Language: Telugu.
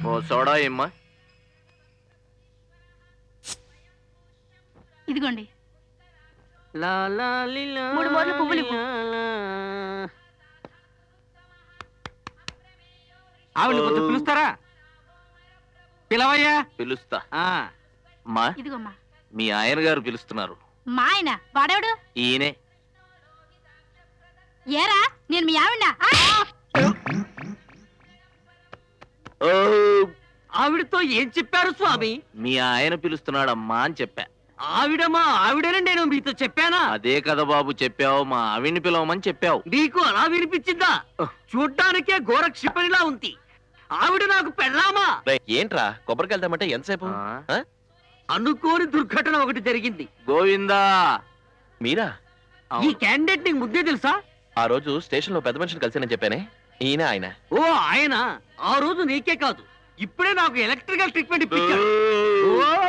ఓ సోడా ఇమ్మా ఇదిగోండి లా లా లి లా మూడు మూరలు పువ్వులు ఇవ్వు. లా లా. ఆవిడ కొంచెం పిలుస్తారా పిలవయ్యా పిలుస్తా ఆ, మా ఇదిగోమ్మా మీ ఆయన గారు పిలుస్తున్నారు మా ఆయన వాడేవాడు ఈయనే ఏరా నేను మీ ఆవిడ ఓ ఆవిడతో ఏం చెప్పారు స్వామి మీ ఆయన పిలుస్తున్నాడమ్మా అని చెప్పా ఆవిడ మా ఆవిడని నేను మీతో చెప్పానా అదే కదా బాబు చెప్పావు మా ఆవిడ్ని పిలవమని చెప్పావు నీకు అలా వినిపించిందా చూడ్డానికే ఘోర క్షిపణిలా ఉంది ఆవిడ నాకు పెళ్ళామా రేయ్, ఏంట్రా కొబ్బరికి వెళ్దామంటే ఎంతసేపు ఆ? ఆ? అనుకోని దుర్ఘటన ఒకటి జరిగింది గోవిందా మీరా ఈ అవును. క్యాండిడేట్ నీకు ముద్దే తెలుసా ఆ రోజు స్టేషన్ లో పెద్ద మనిషిని కలిసానని చెప్పానే ఈయన ఆయన ఓ ఆయన ఆ రోజు నీకే కాదు ఇప్పుడే నాకు ఎలక్ట్రికల్ ట్రీట్మెంట్ ఇప్పించాడు ఓ